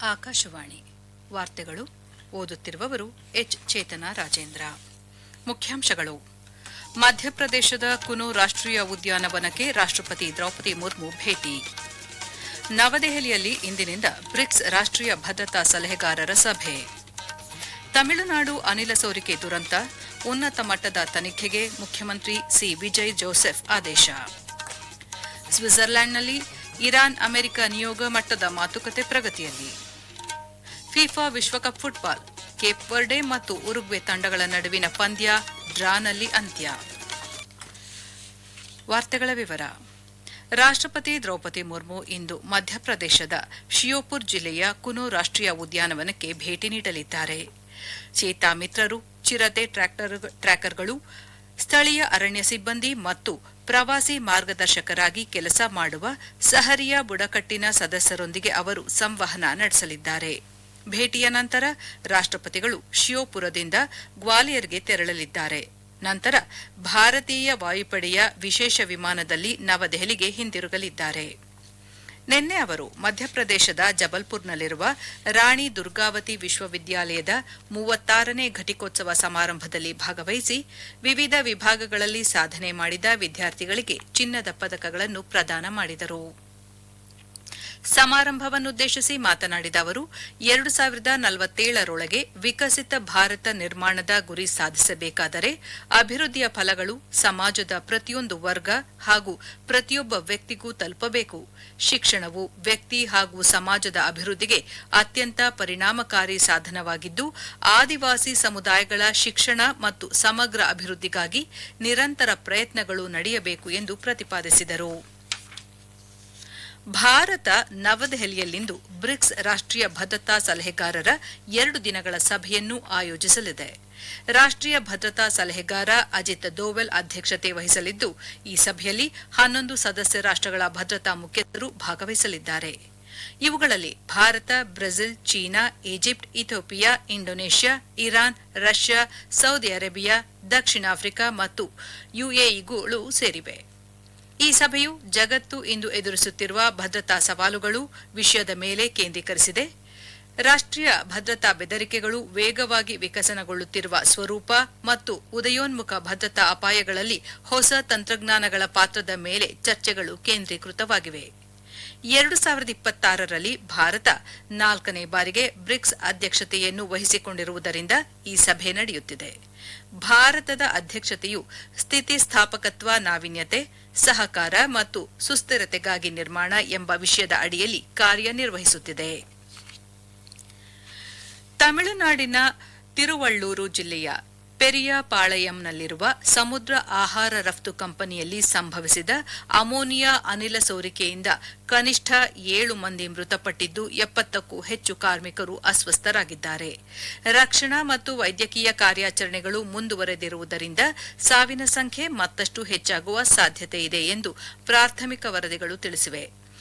ಆಕಾಶವಾಣಿ ವಾರ್ತೆಗಳು ಓದುತ್ತಿರುವವರು ಎಚ್ ಚೇತನ ರಾಜೇಂದ್ರ ಮುಖ್ಯಾಂಶಗಳು ಮಧ್ಯಪ್ರದೇಶದ ಕುನು ರಾಷ್ಟ್ರೀಯ ಉದ್ಯಾನವನಕ್ಕೆ ರಾಷ್ಟ್ರಪತಿ ದ್ರೌಪದಿ ಮುರ್ಮು ಭೇಟಿ ನವದೆಹಲಿಯಲ್ಲಿ ಇಂದಿನಿಂದ ಬ್ರಿಕ್ಸ್ ರಾಷ್ಟ್ರೀಯ ಭದ್ರತಾ ಸಲಹೆಗಾರರ ಸಭೆ ತಮಿಳುನಾಡು ಅನಿಲ ಸೋರಿಕೆ ದುರಂತ ಉನ್ನತ ಮಟ್ಟದ ತನಿಖೆಗೆ ಮುಖ್ಯಮಂತ್ರಿ ಸಿ ವಿಜಯ್ ಜೋಸೆಫ್ ಆದೇಶ ಸ್ವಿಟ್ಜರ್ಲೆಂಡ್ನಲ್ಲಿ ಇರಾನ್ ಅಮೆರಿಕ ನಿಯೋಗ ಮಟ್ಟದ ಮಾತುಕತೆ ಪ್ರಗತಿಯಲ್ಲಿ ಫಿಫಾ ವಿಶ್ವಕಪ್ ಫುಟ್ಬಾಲ್ ಕೇಪ್ ವರ್ಡೆ ಮತ್ತು ಉರುಗ್ವೆ ತಂಡಗಳ ನಡುವಿನ ಪಂದ್ಯ ಡ್ರಾನಲ್ಲಿ ಅಂತ್ಯ ವಾರ್ತೆಗಳ ವಿವರ ರಾಷ್ಟ್ರಪತಿ ದ್ರೌಪದಿ ಮುರ್ಮು ಇಂದು ಮಧ್ಯಪ್ರದೇಶದ ಶಿಯೋಪುರ್ ಜಿಲ್ಲೆಯ ಕುನು ರಾಷ್ಟ್ರೀಯ ಉದ್ಯಾನವನಕ್ಕೆ ಭೇಟಿ ನೀಡಲಿದ್ದಾರೆ ಚೇತಾ ಮಿತ್ರರು ಚಿರತೆ ಟ್ರ್ಯಾಕ್ಟರ್- ಟ್ರ್ಯಾಕರ್ಗಳು ಸ್ಥಳೀಯ ಅರಣ್ಯ ಸಿಬ್ಬಂದಿ ಮತ್ತು ಪ್ರವಾಸಿ ಮಾರ್ಗದರ್ಶಕರಾಗಿ ಕೆಲಸ ಮಾಡುವ ಸಹರಿಯ ಬುಡಕಟ್ಟಿನ ಸದಸ್ಯರೊಂದಿಗೆ ಅವರು ಸಂವಹನ ನಡೆಸಲಿದ್ದಾರೆ ಭೇಟಿಯ ನಂತರ ರಾಷ್ಟ್ರಪತಿಗಳು ಶಿಯೋಪುರದಿಂದ ಗ್ವಾಲಿಯರ್ಗೆ ತೆರಳಲಿದ್ದಾರೆ ನಂತರ ಭಾರತೀಯ ವಾಯುಪಡೆಯ ವಿಶೇಷ ವಿಮಾನದಲ್ಲಿ ನವದೆಹಲಿಗೆ ಹಿಂದಿರುಗಲಿದ್ದಾರೆ ನಿನ್ನೆ ಅವರು ಮಧ್ಯಪ್ರದೇಶದ ಜಬಲ್ಪುರ್ನಲ್ಲಿರುವ ರಾಣಿ ದುರ್ಗಾವತಿ ವಿಶ್ವವಿದ್ಯಾಲಯದ ಮೂವತ್ತಾರನೇ ಘಟಿಕೋತ್ಸವ ಸಮಾರಂಭದಲ್ಲಿ ಭಾಗವಹಿಸಿ ವಿವಿಧ ವಿಭಾಗಗಳಲ್ಲಿ ಸಾಧನೆ ಮಾಡಿದ ವಿದ್ಯಾರ್ಥಿಗಳಿಗೆ ಚಿನ್ನದ ಪದಕಗಳನ್ನು ಪ್ರದಾನ ಮಾಡಿದರು ಸಮಾರಂಭವನ್ನುದ್ದೇಶಿಸಿ ಮಾತನಾಡಿದ ಅವರು ಎರಡು ಸಾವಿರದ ನಲವತ್ತೇಳರೊಳಗೆ ವಿಕಸಿತ ಭಾರತ ನಿರ್ಮಾಣದ ಗುರಿ ಸಾಧಿಸಬೇಕಾದರೆ ಅಭಿವೃದ್ಧಿಯ ಫಲಗಳು ಸಮಾಜದ ಪ್ರತಿಯೊಂದು ವರ್ಗ ಹಾಗೂ ಪ್ರತಿಯೊಬ್ಬ ವ್ಯಕ್ತಿಗೂ ತಲುಪಬೇಕು ಶಿಕ್ಷಣವು ವ್ಯಕ್ತಿ ಹಾಗೂ ಸಮಾಜದ ಅಭಿವೃದ್ಧಿಗೆ ಅತ್ಯಂತ ಪರಿಣಾಮಕಾರಿ ಸಾಧನವಾಗಿದ್ದು ಆದಿವಾಸಿ ಸಮುದಾಯಗಳ ಶಿಕ್ಷಣ ಮತ್ತು ಸಮಗ್ರ ಅಭಿವೃದ್ಧಿಗಾಗಿ ನಿರಂತರ ಪ್ರಯತ್ನಗಳು ನಡೆಯಬೇಕು ಎಂದು ಪ್ರತಿಪಾದಿಸಿದರು ಭಾರತ ನವದೆಹಲಿಯಲ್ಲಿಂದು ಬ್ರಿಕ್ಸ್ ರಾಷ್ಟ್ರೀಯ ಭದ್ರತಾ ಸಲಹೆಗಾರರ ಎರಡು ದಿನಗಳ ಸಭೆಯನ್ನು ಆಯೋಜಿಸಲಿದೆ ರಾಷ್ಟ್ರೀಯ ಭದ್ರತಾ ಸಲಹೆಗಾರ ಅಜಿತ್ ದೋವೆಲ್ ಅಧ್ಯಕ್ಷತೆ ವಹಿಸಲಿದ್ದು ಈ ಸಭೆಯಲ್ಲಿ ಹನ್ನೊಂದು ಸದಸ್ಯ ರಾಷ್ಟ್ರಗಳ ಭದ್ರತಾ ಮುಖ್ಯಸ್ಥರು ಭಾಗವಹಿಸಲಿದ್ದಾರೆ ಇವುಗಳಲ್ಲಿ Bharat Brazil China Egypt Ethiopia Indonesia Iran Russia Saudi Arabia ದಕ್ಷಿಣ ಆಫ್ರಿಕಾ ಮತ್ತು ಯುಎಇಗಳು ಸೇರಿವೆ ಈ ಸಭೆಯು ಜಗತ್ತು ಇಂದು ಎದುರಿಸುತ್ತಿರುವ ಭದ್ರತಾ ಸವಾಲುಗಳು ವಿಷಯದ ಮೇಲೆ ಕೇಂದ್ರೀಕರಿಸಿದೆ ರಾಷ್ಟ್ರೀಯ ಭದ್ರತಾ ಬೆದರಿಕೆಗಳು ವೇಗವಾಗಿ ವಿಕಸನಗೊಳ್ಳುತ್ತಿರುವ ಸ್ವರೂಪ ಮತ್ತು ಉದಯೋನ್ಮುಖ ಭದ್ರತಾ ಅಪಾಯಗಳಲ್ಲಿ ಹೊಸ ತಂತ್ರಜ್ಞಾನಗಳ ಪಾತ್ರದ ಮೇಲೆ ಚರ್ಚೆಗಳು ಕೇಂದ್ರೀಕೃತವಾಗಿವೆ ಎರಡು ಸಾವಿರದ ಇಪ್ಪತ್ತಾರರಲ್ಲಿ ಭಾರತ ನಾಲ್ಕನೇ ಬಾರಿಗೆ ಬ್ರಿಕ್ಸ್ ಅಧ್ಯಕ್ಷತೆಯನ್ನು ವಹಿಸಿಕೊಂಡಿರುವುದರಿಂದ ಈ ಸಭೆ ನಡೆಯುತ್ತಿದೆ ಭಾರತದ ಅಧ್ಯಕ್ಷತೆಯು ಸ್ಥಿತಿಸ್ಥಾಪಕತ್ವ ನಾವೀನ್ಯತೆ ಸಹಕಾರ ಮತ್ತು ಸುಸ್ಥಿರತೆಗಾಗಿ ನಿರ್ಮಾಣ ಎಂಬ ವಿಷಯದ ಅಡಿಯಲ್ಲಿ ಕಾರ್ಯನಿರ್ವಹಿಸುತ್ತಿದೆ ತಮಿಳುನಾಡಿನ ತಿರುವಳ್ಳೂರು ಜಿಲ್ಲೆಯ ಪೆರಿಯಾಪಾಳಯಂನಲ್ಲಿರುವ ಸಮುದ್ರ ಆಹಾರ ರಫ್ತು ಕಂಪನಿಯಲ್ಲಿ ಸಂಭವಿಸಿದ ಅಮೋನಿಯಾ ಅನಿಲ ಸೋರಿಕೆಯಿಂದ ಕನಿಷ್ಠ ಏಳು ಮಂದಿ ಮೃತಪಟ್ಟಿದ್ದು ಎಪ್ಪತ್ತಕ್ಕೂ ಹೆಚ್ಚು ಕಾರ್ಮಿಕರು ಅಸ್ವಸ್ಥರಾಗಿದ್ದಾರೆ ರಕ್ಷಣಾ ಮತ್ತು ವೈದ್ಯಕೀಯ ಕಾರ್ಯಾಚರಣೆಗಳು ಮುಂದುವರೆದಿರುವುದರಿಂದ ಸಾವಿನ ಸಂಖ್ಯೆ ಮತ್ತಷ್ಟು ಹೆಚ್ಚಾಗುವ ಸಾಧ್ಯತೆ ಇದೆ ಎಂದು ಪ್ರಾಥಮಿಕ ವರದಿಗಳು ತಿಳಿಸಿವೆ